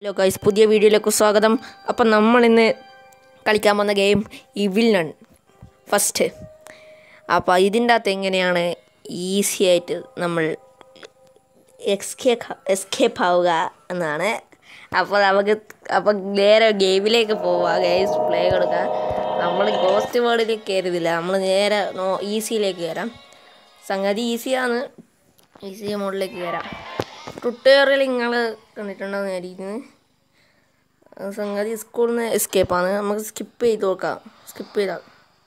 hello guys പുതിയ വീഡിയോയിലേക്ക് സ്വാഗതം അപ്പം നമ്മൾ ഇന്ന് കളിക്കാൻ പോകുന്ന ഗെയിം ഇവിൽ നൺ ഫസ്റ്റ് അപ്പോൾ ഇതിൻ്റെ അകത്ത് എങ്ങനെയാണ് ഈസി ആയിട്ട് നമ്മൾ എസ്കേപ്പ് എസ്കേപ്പ് ആവുക എന്നാണ് അപ്പോൾ നമുക്ക് അപ്പം നേരെ ഗെയിമിലേക്ക് പോവുക ഗെയിംസ് പ്ലേ കൊടുക്കുക നമ്മൾ ഗോസ്റ്റ് വേർഡിലേക്ക് കയറുന്നില്ല നമ്മൾ നേരെ നോ ഈസിയിലേക്ക് കയറാം സംഗതി ഈസിയാണ് ഈസി മോഡിലേക്ക് കയറാം ട്യൂട്ടോറിയൽ നിങ്ങൾ കണ്ടിട്ടുണ്ടെന്ന് വിചാരിക്കുന്നു സംഗതി സ്കൂളിൽ നിന്ന് എസ്കേപ്പാണ് നമുക്ക് സ്കിപ്പ് ചെയ്ത് നോക്കാം സ്കിപ്പ് ചെയ്താൽ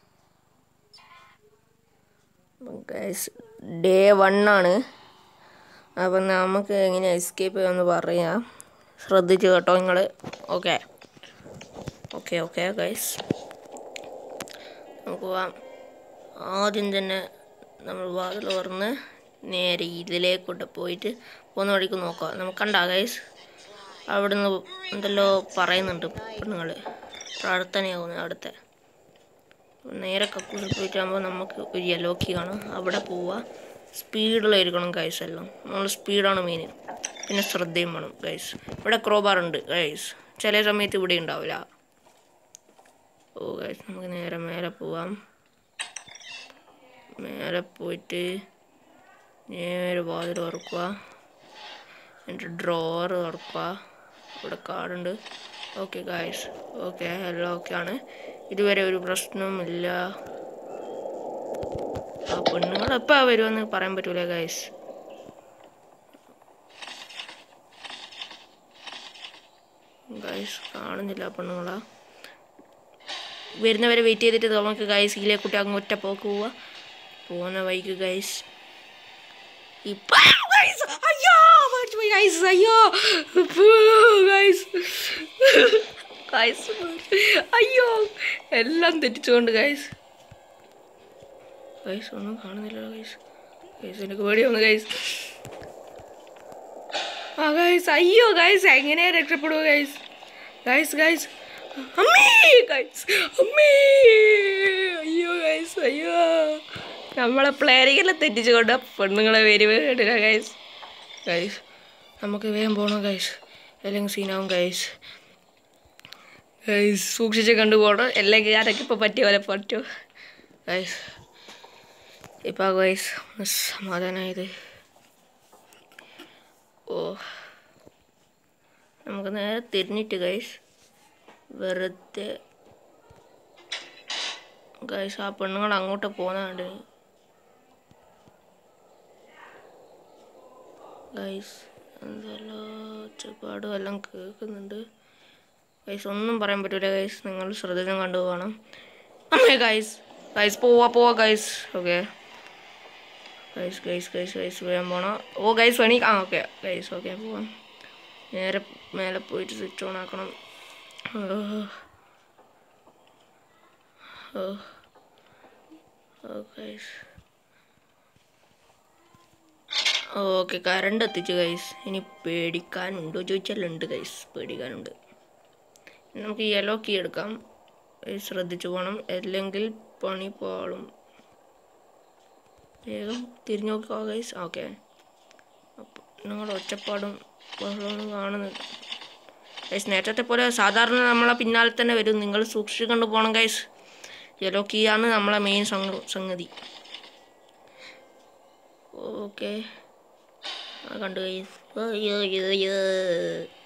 ഡേ വൺ ആണ് അപ്പം നമുക്ക് എങ്ങനെ എസ്കേപ്പ് ചെയ്യാമെന്ന് പറയാം ശ്രദ്ധിച്ച് കേട്ടോ നിങ്ങൾ ഓക്കെ ഓക്കെ ഓക്കെ ഗൈസ് നമുക്ക് പോവാം ആദ്യം തന്നെ നമ്മൾ വാതിൽ തുറന്ന് നേരെ ഇതിലേക്കൂട്ട് പോയിട്ട് പോകുന്ന വഴിക്ക് നോക്കാം നമുക്ക് കണ്ടാ ഗൈസ് അവിടുന്ന് എന്തെല്ലോ പറയുന്നുണ്ട് പെണ്ണുങ്ങൾ പ്രാർത്ഥനയാവുന്നത് അവിടുത്തെ നേരെ കക്കൂസിൽ പോയിട്ടാകുമ്പോൾ നമുക്ക് ഒരു യെല്ലോ കീ കാണും അവിടെ പോവുക സ്പീഡിലായിരിക്കണം ഗൈസ് എല്ലാം നമ്മൾ സ്പീഡാണ് മെയിൻ പിന്നെ ശ്രദ്ധയും വേണം ഗൈസ് ഇവിടെ ക്രോബാർ ഉണ്ട് ഗൈസ് ചില സമയത്ത് ഇവിടെ ഉണ്ടാവില്ല ഓ ഗൈസ് നമുക്ക് നേരെ മേലെ പോവാം മേലെ പോയിട്ട് നേരെ വാതിൽ തുറക്കുക എന്നിട്ട് ഡ്രോവർ തുറക്കുക ഇവിടെ കാർഡുണ്ട് ഓക്കെ ഗായ്സ് ഓക്കെ എല്ലാം ഓക്കെ ആണ് ഇതുവരെ ഒരു പ്രശ്നവുമില്ല ആ പെണ്ണുങ്ങൾ എപ്പോൾ വരുമെന്ന് പറയാൻ പറ്റൂല ഗായ്സ് ഗായ്സ് കാണുന്നില്ല പെണ്ണുങ്ങളാ വരുന്നവരെ വെയിറ്റ് ചെയ്തിട്ട് നമുക്ക് ഗൈസ് ഇതിലെ കുട്ടി അങ്ങ് ഒറ്റ പോക്ക് പോവുക പോകുന്ന വഴിക്ക് ഗൈസ് ഇപ്പൊ ഗൈസ് അയ്യോ മാറ്റിപ്പോയി ഗൈസ് അയ്യോ ഗൈസ് ഗൈസ് അയ്യോ എല്ലാം തെറ്റിച്ചുകൊണ്ട് ഗൈസ് ഗൈസ് ഒന്നും കാണുന്നില്ല ഗൈസ് ഗൈസ് എനിക്ക് പേടിയാവുന്നു ഗൈസ് ആ ഗൈസ് അയ്യോ ഗൈസ് എങ്ങനെയാ രക്ഷപ്പെടുക ഗൈസ് ഗൈസ് ഗൈസ് അമ്മേ ഗൈസ് അമ്മേ അയ്യോ ഗൈസ് അയ്യോ നമ്മളെ പ്ലേയറിಗೆല്ലാം തെറ്റിച്ചുകൊണ്ട് പെണ്ണുങ്ങളെ പേര് കേട്ടില്ല ഗൈസ് ഗൈസ് നമുക്ക് വേഗം പോകണം ഗൈസ് അല്ലെങ്കിൽ സീനാവും ഗൈസ് ഗൈസ് സൂക്ഷിച്ച് കണ്ടു പോകണം അല്ലെങ്കിൽ ആരൊക്കെ ഇപ്പോൾ പറ്റിയ പോലെ പറ്റൂ ഗൈസ് ഇപ്പോൾ ഗൈസ് ഒന്ന് സമാധാനമായത് ഓ നമുക്ക് നേരെ തിരിഞ്ഞിട്ട് ഗൈസ് വെറുതെ ഗൈസ് ആ പെണ്ണുങ്ങൾ അങ്ങോട്ട് പോകുന്നുണ്ട് ഗൈസ് എന്തെല്ലോ ഒച്ചപ്പാടും എല്ലാം കേൾക്കുന്നുണ്ട് ഗൈസ് ഒന്നും പറയാൻ പറ്റൂല ഗൈസ് നിങ്ങൾ ശ്രദ്ധിച്ചും കണ്ടു പോകണം അമ്മേ ഗൈസ് ഗൈസ് പോവാ പോവാ guys okay guys guys guys guys വേഗം പോകണം ഓ ഗൈസ് വേണി ആ ഓക്കെ ഗൈസ് ഓക്കെ പോവാം നേരെ മേലെ പോയിട്ട് സ്വിച്ച് ഓൺ ആക്കണം ഓക്കെ കറണ്ട് എത്തിച്ചു ഗൈസ് ഇനി പേടിക്കാനുണ്ടോ ചോദിച്ചാൽ ഉണ്ട് ഗൈസ് പേടിക്കാനുണ്ട് നമുക്ക് യെല്ലോ കീ എടുക്കാം ശ്രദ്ധിച്ചു പോകണം അല്ലെങ്കിൽ പണി പാളും വേഗം തിരിഞ്ഞു നോക്കുക ഗൈസ് ഓക്കെ അപ്പോൾ നിങ്ങൾ ഒച്ചപ്പാടും ബഹളമൊന്നും കാണുന്നില്ല ഗൈസ് നേരത്തെ പോലെ സാധാരണ നമ്മളെ പിന്നാലെ തന്നെ വരും നിങ്ങൾ സൂക്ഷിച്ച് കണ്ടു പോകണം ഗൈസ് യെല്ലോ കീ ആണ് നമ്മളെ മെയിൻ സംഗതി ഓക്കെ കണ്ടു ഗൈസ് അയ്യോ അയ്യോ അയ്യോ